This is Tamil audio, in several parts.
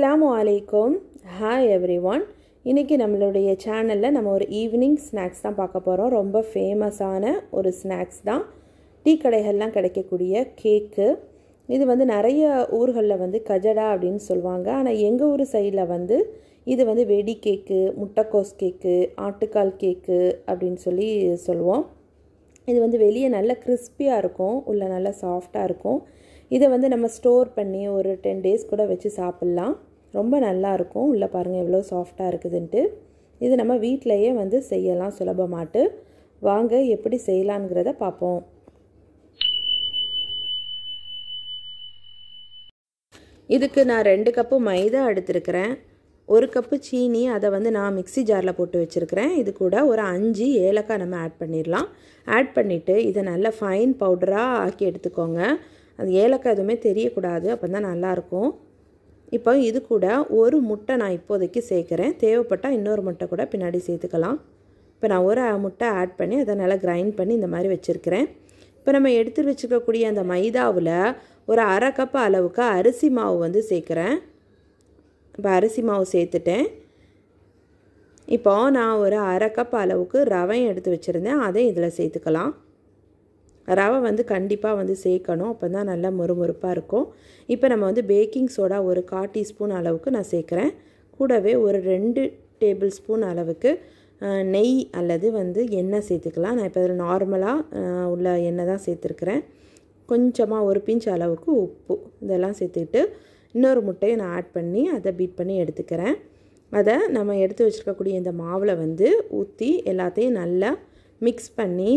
அஸ்ஸலாமு அலைக்கும் ஹாய் எவ்ரி ஒன் இன்றைக்கி நம்மளுடைய சேனலில் நம்ம ஒரு ஈவினிங் ஸ்நாக்ஸ் தான் பார்க்க போகிறோம் ரொம்ப ஃபேமஸான ஒரு ஸ்நாக்ஸ் தான் டீ கடைகள்லாம் கிடைக்கக்கூடிய கேக்கு இது வந்து நிறைய ஊர்களில் வந்து கஜடா அப்படின்னு சொல்லுவாங்க ஆனால் எங்கள் ஊர் சைடில் வந்து இது வந்து வெடி கேக்கு முட்டைக்கோஸ் கேக்கு ஆட்டுக்கால் கேக்கு அப்படின்னு சொல்லி சொல்லுவோம் இது வந்து வெளியே நல்ல கிறிஸ்பியாக இருக்கும் உள்ள நல்லா சாஃப்டாக இருக்கும் இதை வந்து நம்ம ஸ்டோர் பண்ணி ஒரு டென் டேஸ் கூட வச்சு சாப்பிட்லாம் ரொம்ப நல்லா இருக்கும் உள்ளே பாருங்கள் எவ்வளோ சாஃப்டாக இருக்குதுன்ட்டு இது நம்ம வீட்டிலையே வந்து செய்யலாம் சுலபமாட்டு வாங்க எப்படி செய்யலாங்கிறத பார்ப்போம் இதுக்கு நான் ரெண்டு கப்பு மைதா எடுத்துருக்கிறேன் ஒரு கப்பு சீனி அதை வந்து நான் மிக்சி ஜாரில் போட்டு வச்சுருக்கிறேன் இது கூட ஒரு அஞ்சு ஏலக்காய் நம்ம ஆட் பண்ணிடலாம் ஆட் பண்ணிவிட்டு இதை நல்லா ஃபைன் பவுடராக ஆக்கி எடுத்துக்கோங்க அது ஏலக்காய் எதுவுமே தெரியக்கூடாது அப்போ தான் நல்லாயிருக்கும் இப்போ இது கூட ஒரு முட்டை நான் இப்போதைக்கு சேர்க்குறேன் தேவைப்பட்டால் இன்னொரு முட்டை கூட பின்னாடி சேர்த்துக்கலாம் இப்போ நான் ஒரு முட்டை ஆட் பண்ணி அதை நல்லா கிரைண்ட் பண்ணி இந்த மாதிரி வச்சுருக்கிறேன் இப்போ நம்ம எடுத்து வச்சுக்கக்கூடிய அந்த மைதாவில் ஒரு அரை கப் அளவுக்கு அரிசி மாவு வந்து சேர்க்குறேன் இப்போ அரிசி மாவு சேர்த்துட்டேன் இப்போ நான் ஒரு அரை கப் அளவுக்கு ரவையும் எடுத்து வச்சுருந்தேன் அதையும் இதில் சேர்த்துக்கலாம் ரவை வந்து கண்டிப்பாக வந்து சேர்க்கணும் அப்போ தான் நல்லா முறுமுறுப்பாக இருக்கும் இப்போ நம்ம வந்து பேக்கிங் சோடா ஒரு கால் டீஸ்பூன் அளவுக்கு நான் சேர்க்குறேன் கூடவே ஒரு ரெண்டு டேபிள் ஸ்பூன் அளவுக்கு நெய் அல்லது வந்து எண்ணெய் சேர்த்துக்கலாம் நான் இப்போ இதில் நார்மலாக உள்ள எண்ணெய் தான் சேர்த்துருக்குறேன் கொஞ்சமாக ஒரு பிஞ்ச் அளவுக்கு உப்பு இதெல்லாம் சேர்த்துக்கிட்டு இன்னொரு முட்டையை நான் ஆட் பண்ணி அதை பீட் பண்ணி எடுத்துக்கிறேன் அதை நம்ம எடுத்து வச்சுருக்கக்கூடிய இந்த மாவில் வந்து ஊற்றி எல்லாத்தையும் நல்லா மிக்ஸ் பண்ணி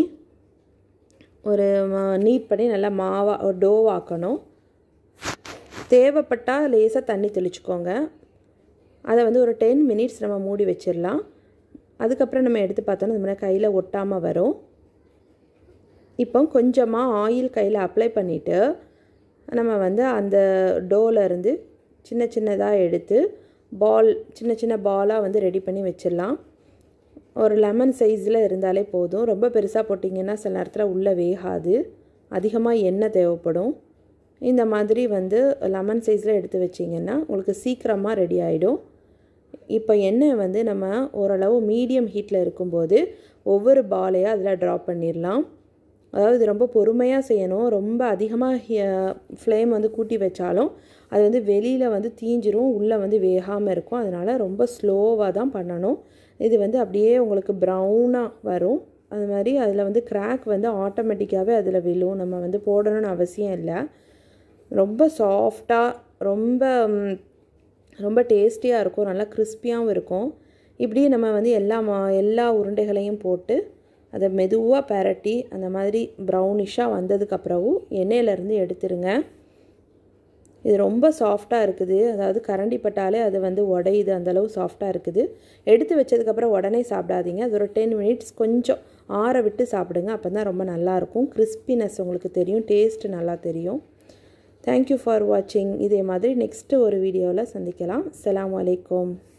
ஒரு நீட் பண்ணி நல்லா மாவா ஒரு டோவாக்கணும் தேவைப்பட்டால் லேசாக தண்ணி தெளிச்சுக்கோங்க அதை வந்து ஒரு டென் மினிட்ஸ் நம்ம மூடி வச்சிடலாம் அதுக்கப்புறம் நம்ம எடுத்து பார்த்தோன்னா இந்த மாதிரி கையில் ஒட்டாமல் வரும் இப்போ கொஞ்சமாக ஆயில் கையில் அப்ளை பண்ணிவிட்டு நம்ம வந்து அந்த டோலேருந்து சின்ன சின்னதாக எடுத்து பால் சின்ன சின்ன பாலாக வந்து ரெடி பண்ணி வச்சிடலாம் ஒரு லெமன் சைஸில் இருந்தாலே போதும் ரொம்ப பெருசாக போட்டிங்கன்னா சில நேரத்தில் உள்ளே வேகாது அதிகமாக எண்ணெய் தேவைப்படும் இந்த மாதிரி வந்து லெமன் சைஸில் எடுத்து வச்சிங்கன்னா உங்களுக்கு சீக்கிரமாக ரெடி ஆகிடும் இப்போ எண்ணெய் வந்து நம்ம ஓரளவு மீடியம் ஹீட்டில் இருக்கும்போது ஒவ்வொரு பாலையாக அதில் ட்ராப் பண்ணிடலாம் அதாவது இது ரொம்ப பொறுமையாக செய்யணும் ரொம்ப அதிகமாக ஃப்ளேம் வந்து கூட்டி வச்சாலும் அது வந்து வெளியில் வந்து தீஞ்சிரும் உள்ளே வந்து வேகாமல் இருக்கும் அதனால் ரொம்ப ஸ்லோவாக தான் பண்ணணும் இது வந்து அப்படியே உங்களுக்கு ப்ரௌனாக வரும் அது மாதிரி அதில் வந்து கிராக் வந்து ஆட்டோமேட்டிக்காகவே அதில் விழும் நம்ம வந்து போடணும்னு அவசியம் இல்லை ரொம்ப சாஃப்டாக ரொம்ப ரொம்ப டேஸ்டியாக இருக்கும் நல்லா கிறிஸ்பியாகவும் இருக்கும் இப்படி நம்ம வந்து எல்லா மா எல்லா உருண்டைகளையும் போட்டு அதை மெதுவாக பரட்டி அந்த மாதிரி ப்ரௌனிஷாக வந்ததுக்கப்புறவு எண்ணெயிலேருந்து எடுத்துருங்க இது ரொம்ப சாஃப்டாக இருக்குது அதாவது கரண்டி பட்டாலே அது வந்து உடையுது அந்தளவு சாஃப்டாக இருக்குது எடுத்து வச்சதுக்கப்புறம் உடனே சாப்பிடாதீங்க அது ஒரு டென் மினிட்ஸ் கொஞ்சம் ஆற விட்டு சாப்பிடுங்க அப்போ தான் ரொம்ப நல்லாயிருக்கும் கிறிஸ்பினஸ் உங்களுக்கு தெரியும் டேஸ்ட்டு நல்லா தெரியும் தேங்க்யூ ஃபார் வாட்சிங் இதே மாதிரி நெக்ஸ்ட்டு ஒரு வீடியோவில் சந்திக்கலாம் அலாம் வலைக்கம்